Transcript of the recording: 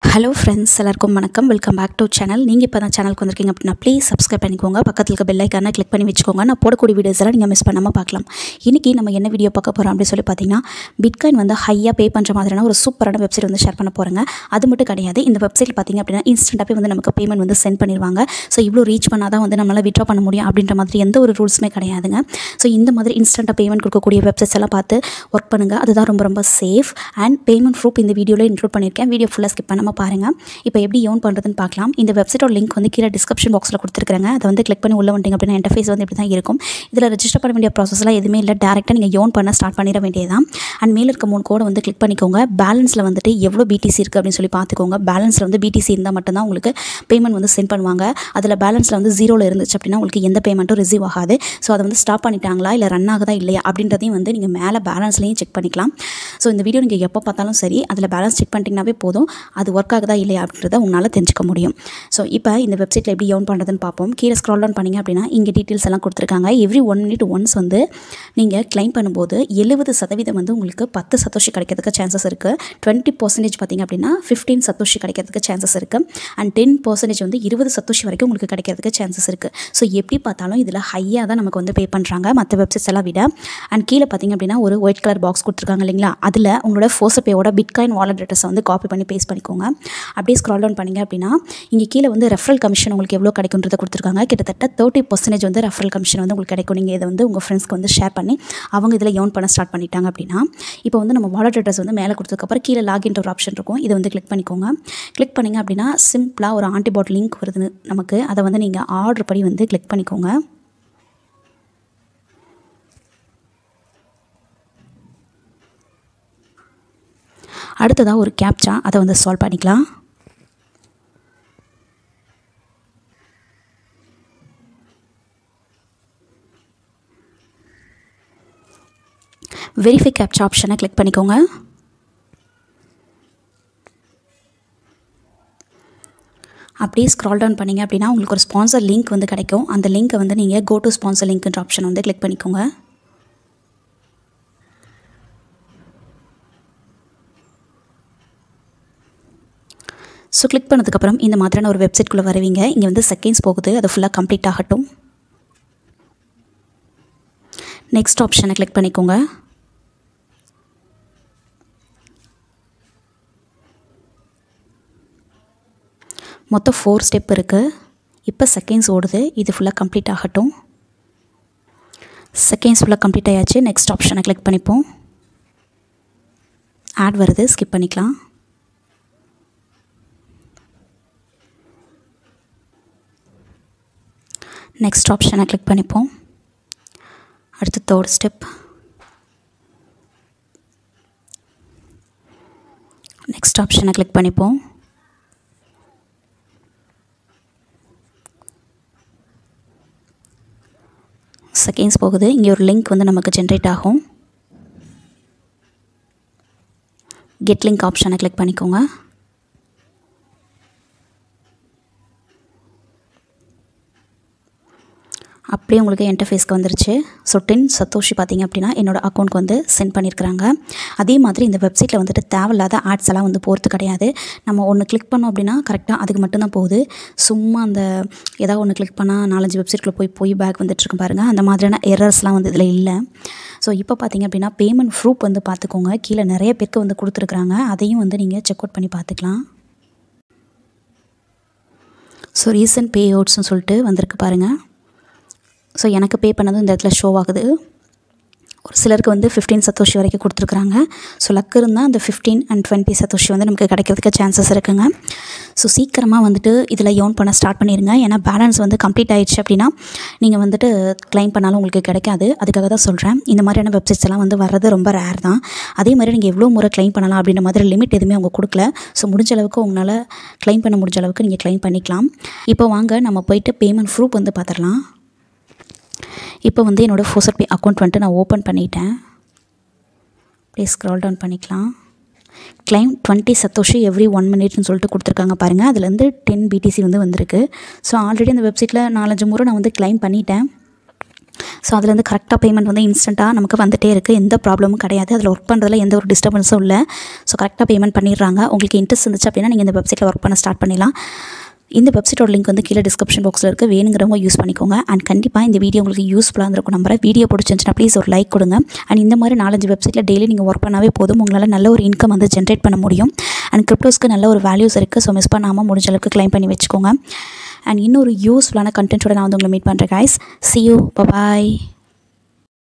hello friends எல்லாருக்கும் வணக்கம் welcome back to channel நீங்கள் இப்போ தான் சேனலுக்கு வந்திருக்கீங்க அப்படின்னா ப்ளீஸ் சப்ஸ்கிரைப் பண்ணிக்கோங்க பக்கத்தில் இருக்க பெல் ஐக்கானை கிளிக் பண்ணி வச்சுக்கோங்க நான் போடக்கூடிய வீடியோஸ் எல்லாம் நீங்கள் மிஸ் பண்ணாமல் பார்க்கலாம் இன்றைக்கி நம்ம என்ன வீடியோ பார்க்க போகிறோம் அப்படின்னு சொல்லி பார்த்தீங்கன்னா பிட்காயின் வந்து ஹையாக பே பண்ணுற மாதிரியான ஒரு சூப்பரான வெப்சைட் வந்து ஷேர் பண்ண போகிறேங்க அது மட்டும் கிடையாது இந்த வெப்சைட்டில் பார்த்தீங்க அப்படின்னா இன்ஸ்டண்ட்டாகவே வந்து நமக்கு பேமெண்ட் வந்து சென்ட் பண்ணிடுவாங்க ஸோ இவ்வளோ ரீச் பண்ணால் தான் வந்து நம்மளால் விட்ரா பண்ண முடியும் அப்படின்ற மாதிரி எந்த ஒரு ரூல்ஸுமே கிடையாதுங்க ஸோ இந்த மாதிரி இன்ஸ்டண்ட்டாக பேமெண்ட் கொடுக்கக்கூடிய வெப்சைட்ஸ் எல்லாம் பார்த்து ஒர்க் பண்ணுங்கள் அதுதான் ரொம்ப ரொம்ப சேஃப் அண்ட் பேமெண்ட் ப்ரூஃப் இந்த வீடியோவில் இன்க்ளூட் பண்ணியிருக்கேன் வீடியோ ஃபுல்லாக ஸ்கிப் பண்ணாமல் பாருங்கள் இப்போ எப்படி ஏர்ன் பண்ணுறதுன்னு பார்க்கலாம் இந்த வெப்சைட்டோட லிங்க் வந்து கீழே டிஸ்கிரிப்ஷன் பாக்ஸில் கொடுத்துருக்காங்க அதை வந்து கிளிக் பண்ணி உள்ள வந்துட்டீங்க அப்படின்னா இன்டர்ஃபேஸ் வந்து இப்படி தான் இருக்கும் இதில் ரெஜிஸ்டர் பண்ண வேண்டிய ப்ராசஸ்லாம் எதுவுமே இல்லை டேரெக்டாக நீங்கள் ஏர்ன் பண்ண ஸ்டார்ட் பண்ணிட வேண்டியதான் அண்ட் மேலே இருக்க மூணு கோடை வந்து கிளிக் பண்ணிக்கோங்க பேலன்ஸில் வந்துட்டு எவ்வளோ பிடிசி இருக்குது அப்படின்னு சொல்லி பார்த்துக்கோங்க பேலன்ஸில் வந்து பிடிசி இருந்தால் மட்டும்தான் உங்களுக்கு பேமெண்ட் வந்து சென்ட் பண்ணுவாங்க அதில் பேலன்ஸில் வந்து ஜீரோவில் இருந்துச்சு அப்படின்னா உங்களுக்கு எந்த பேமெண்ட்டும் ரிசீவ் ஆகாது ஸோ அதை வந்து ஸ்டாப் பண்ணிட்டாங்களா இல்லை ரன் ஆகுதா இல்லையா அப்படின்றதையும் வந்து நீங்கள் மேலே பேலன்ஸ்லையும் செக் பண்ணிக்கலாம் ஸோ இந்த வீடியோ நீங்கள் எப்போ பார்த்தாலும் சரி அதில் பேலன்ஸ் செக் பண்ணிட்டீங்கன்னாவே போதும் அது ஒர்க் ஆகுதா இல்லையா அப்படின்றத உங்களால் தெரிஞ்சுக்க முடியும் ஸோ இப்போ இந்த வெப்சைட்டில் எப்படி ஏர்ன் பண்ணுறதுன்னு பார்ப்போம் கீழே ஸ்க்ரால் டவுன் பண்ணிங்க அப்படின்னா இங்கே டீட்டெயில்ஸ் எல்லாம் கொடுத்துருக்காங்க எவ்ரி ஒன் மினிட் ஒன்ஸ் வந்து நீங்கள் கிளைம் பண்ணும்போது எழுபது சதவீதம் வந்து உங்களுக்கு பத்து சத்தோஷி கிடைக்கிறதுக்கு சான்சஸ் இருக்குது டுவெண்ட்டி பர்சன்டேஜ் பார்த்திங்க அப்படின்னா ஃபிஃப்டீன் சத்தோஷி கிடைக்கிறதுக்கு சான்சஸ் இருக்குது அண்ட் டென் பர்சன்டேஜ் வந்து இருபது சத்தோஷி வரைக்கும் உங்களுக்கு கிடைக்கிறதுக்கு சான்சஸ் இருக்குது ஸோ எப்படி பார்த்தாலும் இதில் ஹையாக தான் நமக்கு வந்து பே பண்ணுறாங்க மற்ற வெப்சைட்ஸ் எல்லாம் விட அண்ட் கீழே பார்த்திங்க அப்படின்னா ஒரு ஒயிட் கலர் பாக்ஸ் கொடுத்துருக்காங்க இல்லைங்களா அதில் உங்களோட ஃபோர்ஸப்பேயோட பிட்காயின் வாலெட் அட்ரஸை வந்து காப்பி பண்ணி பேஸ்ட் பண்ணிக்கோங்க அப்படியே ஸ்க்ரால் டவுன் பண்ணிங்க அப்படின்னா இங்கே கீழே வந்து ரெஃபரல் கமிஷன் உங்களுக்கு எவ்வளோ கிடைக்குன்றதை கொடுத்துருக்காங்க கிட்டத்தட்ட தேர்ட்டி பர்சன்டேஜ் வந்து ரெஃபரல் கமிஷன் வந்து உங்களுக்கு கிடைக்கும் நீங்கள் இதை வந்து உங்கள் ஃப்ரெண்ட்ஸ்க்கு வந்து ஷேர் பண்ணி அவங்க இதில் ஏர்ன் பண்ண ஸ்டார்ட் பண்ணிட்டாங்க அப்படின்னா இப்போ வந்து நம்ம வாலெட் அட்ரஸ் வந்து மேலே கொடுத்ததுக்கப்புறம் கீழே லாகின்ற ஒரு ஆப்ஷன் இருக்கும் இதை வந்து கிளிக் பண்ணிக்கோங்க கிளிக் பண்ணிங்க அப்படின்னா சிம்பிளாக ஒரு ஆன்டிபாட் லிங்க் வருது நமக்கு அதை வந்து நீங்கள் ஆர்டர் படி வந்து கிளிக் பண்ணிக்கோங்க அடுத்ததாக ஒரு கேப்சா அதை வந்து சால்வ் பண்ணிக்கலாம் வெரிஃபை கேப்சா ஆப்ஷனை கிளிக் பண்ணிக்கோங்க அப்படியே ஸ்க்ரால் டவுன் பண்ணிங்க அப்படின்னா உங்களுக்கு ஒரு ஸ்பான்சர் லிங்க் வந்து கிடைக்கும் அந்த லிங்க்கை வந்து நீங்கள் கோ டு ஸ்பான்சர் லிங்க்ன்ற ஆப்ஷன் வந்து கிளிக் பண்ணிக்கோங்க ஸோ கிளிக் பண்ணதுக்கப்புறம் இந்த மாதிரியான ஒரு வெப்சைட்குள்ளே வருவீங்க இங்கே வந்து செகண்ட்ஸ் போகுது அது ஃபுல்லாக கம்ப்ளீட் ஆகட்டும் நெக்ஸ்ட் ஆப்ஷனை கிளிக் பண்ணிக்கோங்க மொத்தம் ஃபோர் ஸ்டெப் இருக்குது இப்போ செகண்ட்ஸ் ஓடுது இது ஃபுல்லாக கம்ப்ளீட் ஆகட்டும் செகண்ட்ஸ் ஃபுல்லாக கம்ப்ளீட் ஆயாச்சு நெக்ஸ்ட் ஆப்ஷனை கிளிக் பண்ணிப்போம் ஆட் வருது ஸ்கிப் பண்ணிக்கலாம் நெக்ஸ்ட் ஆப்ஷனை கிளிக் பண்ணிப்போம் அடுத்து தேர்ட் ஸ்டெப் நெக்ஸ்ட் ஆப்ஷனை கிளிக் பண்ணிப்போம் செகண்ட்ஸ் போகுது இங்கே ஒரு லிங்க் வந்து நமக்கு ஜென்ரேட் ஆகும் கெட் லிங்க் ஆப்ஷனை கிளிக் பண்ணிக்கோங்க அப்படியே உங்களுக்கு இன்டர்ஃபேஸ்க்கு வந்துருச்சு ஸோ டென் சத்தோஷி பார்த்திங்க அப்படின்னா என்னோடய அக்கௌண்ட்க்கு வந்து சென்ட் பண்ணியிருக்கிறாங்க அதே மாதிரி இந்த வெப்சைட்டில் வந்துட்டு தேவையில்லாத ஆட்ஸ் எல்லாம் வந்து போகிறது கிடையாது நம்ம ஒன்று கிளிக் பண்ணோம் அப்படின்னா கரெக்டாக அதுக்கு மட்டும்தான் போகுது சும்மா அந்த ஏதாவது ஒன்று கிளிக் பண்ணால் நாலஞ்சு வெப்சைட்டில் போய் போய் பேக் வந்துட்டுருக்கு பாருங்கள் அந்த மாதிரியான எரர்ஸ்லாம் வந்து இதில் இல்லை ஸோ இப்போ பார்த்திங்க அப்படின்னா பேமெண்ட் ப்ரூஃப் வந்து பார்த்துக்கோங்க கீழே நிறைய பேருக்கு வந்து கொடுத்துருக்குறாங்க அதையும் வந்து நீங்கள் செக் அவுட் பண்ணி பார்த்துக்கலாம் ஸோ ரீசன்ட் பே அவுட்ஸ்னு சொல்லிட்டு வந்திருக்கு பாருங்கள் ஸோ எனக்கு பே பண்ணதும் இந்த இடத்துல ஷோ ஆகுது ஒரு சிலருக்கு வந்து ஃபிஃப்டீன் சத்தோஷி வரைக்கும் கொடுத்துருக்குறாங்க ஸோ லக் இருந்தால் அந்த ஃபிஃப்டீன் அண்ட் டுவெண்ட்டி சத்தோஷி வந்து நமக்கு கிடைக்கிறதுக்கு சான்சஸ் இருக்குங்க ஸோ சீக்கிரமாக வந்துட்டு இதில் ஏர்ன் பண்ண ஸ்டார்ட் பண்ணிடுங்க ஏன்னா பேலன்ஸ் வந்து கம்ப்ளீட் ஆயிடுச்சு அப்படின்னா நீங்கள் வந்துட்டு கிளைம் பண்ணாலும் உங்களுக்கு கிடைக்காது அதுக்காக தான் சொல்கிறேன் இந்த மாதிரியான வெப்சைட்ஸ் எல்லாம் வந்து வர்றது ரொம்ப ரேர் தான் அதே மாதிரி நீங்கள் எவ்வளோ முறை கிளைம் பண்ணலாம் அப்படின்ற மாதிரி லிமிட் எதுவுமே அவங்க கொடுக்கல ஸோ முடிஞ்ச அளவுக்கு உங்களால் கிளைம் பண்ண முடிஞ்ச அளவுக்கு நீங்கள் கிளைம் பண்ணிக்கலாம் இப்போ வாங்க நம்ம போயிட்டு பேமெண்ட் ப்ரூஃப் வந்து பார்த்துடலாம் இப்போ வந்து என்னோடய ஃபோசட் பே அக்கௌண்ட் வந்துட்டு நான் ஓப்பன் பண்ணிட்டேன் ப்ளீஸ் ஸ்க்ரால் டவுன் பண்ணிக்கலாம் claim twenty satoshi every one மினிட்னு சொல்லிட்டு கொடுத்துருக்காங்க பாருங்கள் அதுலேருந்து டென் பிடிசி வந்து வந்திருக்கு ஸோ ஆல்ரெடி அந்த வெப்சைட்டில் நாலஞ்சு முறை நான் வந்து கிளைம் பண்ணிட்டேன் ஸோ அதுலேருந்து கரெக்டாக பேமெண்ட் வந்து இன்ஸ்டண்ட்டாக நமக்கு வந்துட்டே இருக்குது எந்த ப்ராப்ளமும் கிடையாது அதில் ஒர்க் பண்ணுறதுல எந்த ஒரு டிஸ்டர்பன்ஸும் இல்லை ஸோ கரெக்டாக பேமெண்ட் பண்ணிடுறாங்க உங்களுக்கு இன்ட்ரெஸ்ட் இருந்துச்சு அப்படின்னா நீங்கள் இந்த வெப்சைட்டில் ஒர்க் பண்ண ஸ்டார்ட் பண்ணிடலாம் இந்த வெப்சைட்டோட லிங்க் வந்து கீழே டிஸ்கிரிப்ஷன் பாக்ஸில் இருக்குது வேணுங்கிறவங்க யூஸ் பண்ணிக்கோங்க அண்ட் கண்டிப்பாக இந்த வீடியோ உங்களுக்கு யூஸ்ஃபுல்லாக இருந்திருக்கும் நம்புறேன் வீடியோ பிடிச்சிருந்துச்சுன்னா ப்ளீஸ் ஒரு லைக் கொடுங்க அண்ட் இந்த மாதிரி நாலஞ்சு வெப்சைட்டில் டெய்லி நீங்கள் ஒர்க் பண்ணாவே போதும் உங்களால் நல்ல ஒரு இன்கம் வந்து ஜென்ரேட் பண்ண முடியும் அண்ட் கிரிப்டோஸ்க்கு நல்ல ஒரு வேல்யூஸ் இருக்குது ஸோ மிஸ் பண்ணாமல் முடிஞ்ச அளவுக்கு க்ளைம் பண்ணி வச்சுக்கோங்க அண்ட் இன்னொரு யூஸ்ஃபுல்லான கண்டென்ட்டோட நான் வந்து உங்களை மீட் பண்ணுறேன் guys see you bye bye